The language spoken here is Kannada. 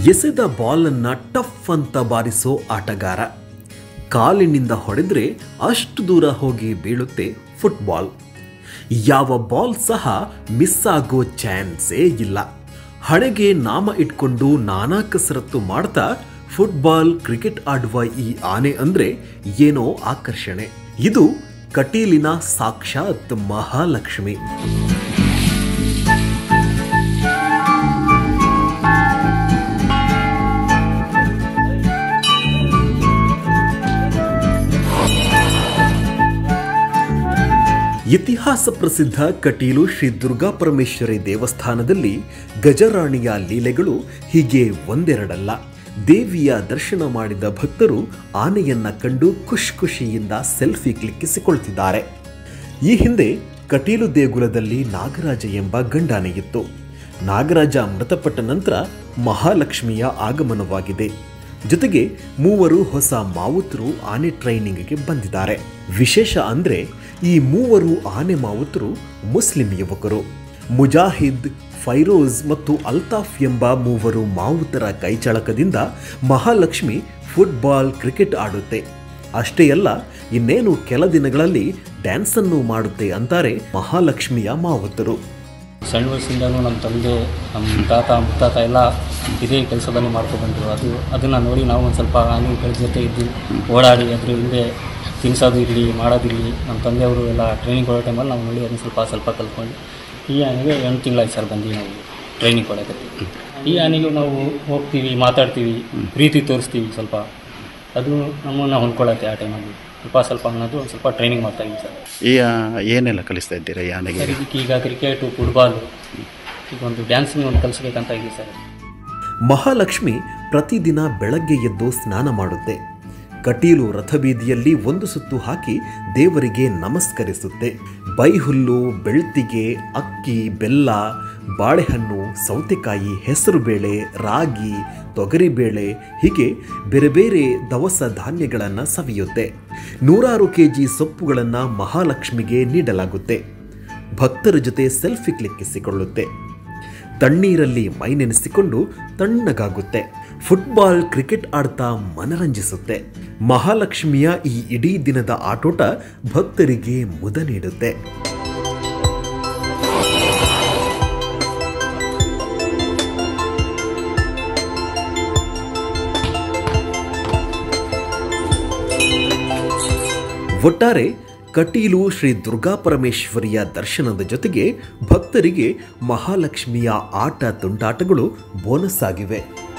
ಎಸೆದ ಬಾಲನ್ನ ಟಫ್ ಅಂತ ಬಾರಿಸೋ ಆಟಗಾರ ಕಾಲಿನಿಂದ ಹೊಡೆದ್ರೆ ಅಷ್ಟು ದೂರ ಹೋಗಿ ಬೀಳುತ್ತೆ ಫುಟ್ಬಾಲ್ ಯಾವ ಬಾಲ್ ಸಹ ಮಿಸ್ ಆಗೋ ಚಾನ್ಸೇ ಇಲ್ಲ ಹಣೆಗೆ ನಾಮ ಇಟ್ಕೊಂಡು ನಾನಾ ಕಸರತ್ತು ಮಾಡ್ತಾ ಫುಟ್ಬಾಲ್ ಕ್ರಿಕೆಟ್ ಆಡುವ ಈ ಆನೆ ಅಂದ್ರೆ ಏನೋ ಆಕರ್ಷಣೆ ಇದು ಕಟೀಲಿನ ಸಾಕ್ಷಾತ್ ಮಹಾಲಕ್ಷ್ಮಿ ಇತಿಹಾಸ ಪ್ರಸಿದ್ಧ ಕಟೀಲು ಶ್ರೀ ದುರ್ಗಾ ಪರಮೇಶ್ವರಿ ದೇವಸ್ಥಾನದಲ್ಲಿ ಗಜರಾಣಿಯ ಲೀಲೆಗಳು ಹೀಗೆ ಒಂದೆರಡಲ್ಲ ದೇವಿಯ ದರ್ಶನ ಮಾಡಿದ ಭಕ್ತರು ಆನೆಯನ್ನ ಕಂಡು ಖುಷ್ ಖುಷಿಯಿಂದ ಸೆಲ್ಫಿ ಕ್ಲಿಕ್ಕಿಸಿಕೊಳ್ತಿದ್ದಾರೆ ಈ ಹಿಂದೆ ಕಟೀಲು ದೇಗುಲದಲ್ಲಿ ನಾಗರಾಜ ಎಂಬ ಗಂಡಾನೆ ಇತ್ತು ನಾಗರಾಜ ಮೃತಪಟ್ಟ ನಂತರ ಮಹಾಲಕ್ಷ್ಮಿಯ ಆಗಮನವಾಗಿದೆ ಜೊತೆಗೆ ಮೂವರು ಹೊಸ ಮಾವುತರು ಆನೆ ಟ್ರೈನಿಂಗ್ಗೆ ಬಂದಿದ್ದಾರೆ ವಿಶೇಷ ಅಂದ್ರೆ ಈ ಮೂವರು ಆನೆ ಮಾವುತರು ಮುಸ್ಲಿಂ ಯುವಕರು ಮುಜಾಹಿದ್ ಫೈರೋಜ್ ಮತ್ತು ಅಲ್ತಾಫ್ ಎಂಬ ಮೂವರು ಮಾವುತರ ಕೈಚಳಕದಿಂದ ಮಹಾಲಕ್ಷ್ಮಿ ಫುಟ್ಬಾಲ್ ಕ್ರಿಕೆಟ್ ಆಡುತ್ತೆ ಅಷ್ಟೇ ಅಲ್ಲ ಇನ್ನೇನು ಕೆಲ ದಿನಗಳಲ್ಲಿ ಡ್ಯಾನ್ಸನ್ನು ಮಾಡುತ್ತೆ ಅಂತಾರೆ ಮಹಾಲಕ್ಷ್ಮಿಯ ಮಾವುತರು ಸಣ್ಣ ವಯಸ್ಸಿಂದನೂ ನಮ್ಮ ತಂದೆ ನಮ್ಮ ತಾತ ಮುತ್ತಾತ ಎಲ್ಲ ಇದೇ ಕೆಲಸದಲ್ಲಿ ಮಾಡ್ಕೊಬಂದರು ಅದು ಅದನ್ನು ನೋಡಿ ನಾವು ಒಂದು ಸ್ವಲ್ಪ ಆನೆಗಳ ಜೊತೆ ಇದ್ದು ಓಡಾಡಿ ಅದ್ರ ಹಿಂದೆ ತಿನ್ಸೋದು ಇರಲಿ ಮಾಡೋದಿರಲಿ ನಮ್ಮ ತಂದೆಯವರು ಎಲ್ಲ ಟ್ರೈನಿಂಗ್ ಕೊಡೋ ಟೈಮಲ್ಲಿ ನಾವು ನೋಡಿ ಅದನ್ನ ಸ್ವಲ್ಪ ಸ್ವಲ್ಪ ಕಲ್ತ್ಕೊಂಡು ಈ ಆನೆಗೆ ಎಂಟು ತಿಂಗಳಾಯ್ತು ಸರ್ ಬಂದು ನಾವು ಟ್ರೈನಿಂಗ್ ಕೊಡೋಕ್ಕೆ ಈ ಆನೆಗೂ ನಾವು ಹೋಗ್ತೀವಿ ಮಾತಾಡ್ತೀವಿ ಪ್ರೀತಿ ತೋರಿಸ್ತೀವಿ ಸ್ವಲ್ಪ ಅದು ನಮ್ಮನ್ನು ಹೊಂದ್ಕೊಳ್ಳುತ್ತೆ ಆ ಟೈಮಲ್ಲಿ ಸ್ವಲ್ಪ ಸ್ವಲ್ಪ ಅನ್ನೋದು ಒಂದು ಸ್ವಲ್ಪ ಟ್ರೈನಿಂಗ್ ಮಾಡ್ತಾ ಇದ್ದೀವಿ ಸರ್ ಈ ಆ, ಏನೆಲ್ಲ ಕಲಿಸ್ತಾ ಇದ್ದೀರಾ ಈ ಆನೆಗೆ ಸರ್ ಇದಕ್ಕೆ ಈಗ ಕ್ರಿಕೆಟು ಫುಟ್ಬಾಲು ಈಗ ಒಂದು ಡ್ಯಾನ್ಸಿಂಗ್ ಒಂದು ಕಲಿಸ್ಬೇಕಂತ ಇದೆ ಸರ್ ಮಹಾಲಕ್ಷ್ಮಿ ಪ್ರತಿದಿನ ಬೆಳಗ್ಗೆ ಎದ್ದು ಸ್ನಾನ ಮಾಡುತ್ತೆ ಕಟೀಲು ರಥಬೀದಿಯಲ್ಲಿ ಒಂದು ಸುತ್ತು ಹಾಕಿ ದೇವರಿಗೆ ನಮಸ್ಕರಿಸುತ್ತೆ ಬೈಹುಲ್ಲು ಬೆಳ್ತಿಗೆ ಅಕ್ಕಿ ಬೆಲ್ಲ ಬಾಳೆಹಣ್ಣು ಸೌತೆಕಾಯಿ ಹೆಸರುಬೇಳೆ ರಾಗಿ ತೊಗರಿಬೇಳೆ ಹೀಗೆ ಬೇರೆ ಬೇರೆ ದವಸ ಧಾನ್ಯಗಳನ್ನು ಸವಿಯುತ್ತೆ ನೂರಾರು ಕೆಜಿ ಸೊಪ್ಪುಗಳನ್ನು ಮಹಾಲಕ್ಷ್ಮಿಗೆ ನೀಡಲಾಗುತ್ತೆ ಭಕ್ತರ ಜೊತೆ ಸೆಲ್ಫಿ ಕ್ಲಿಕ್ಕಿಸಿಕೊಳ್ಳುತ್ತೆ ತಣ್ಣೀರಲ್ಲಿ ಮೈ ನೆನೆಸಿಕೊಂಡು ತಣ್ಣಗಾಗುತ್ತೆ ಫುಟ್ಬಾಲ್ ಕ್ರಿಕೆಟ್ ಆಡ್ತಾ ಮನರಂಜಿಸುತ್ತೆ ಮಹಾಲಕ್ಷ್ಮಿಯ ಈ ಇಡೀ ದಿನದ ಆಟೋಟ ಭಕ್ತರಿಗೆ ಮುದ ನೀಡುತ್ತೆ ಒಟ್ಟಾರೆ ಕಟೀಲು ಶ್ರೀ ದುರ್ಗಾ ಪರಮೇಶ್ವರಿಯ ದರ್ಶನದ ಜೊತೆಗೆ ಭಕ್ತರಿಗೆ ಮಹಾಲಕ್ಷ್ಮಿಯ ಆಟ ತುಂಟಾಟಗಳು ಬೋನಸ್ ಆಗಿವೆ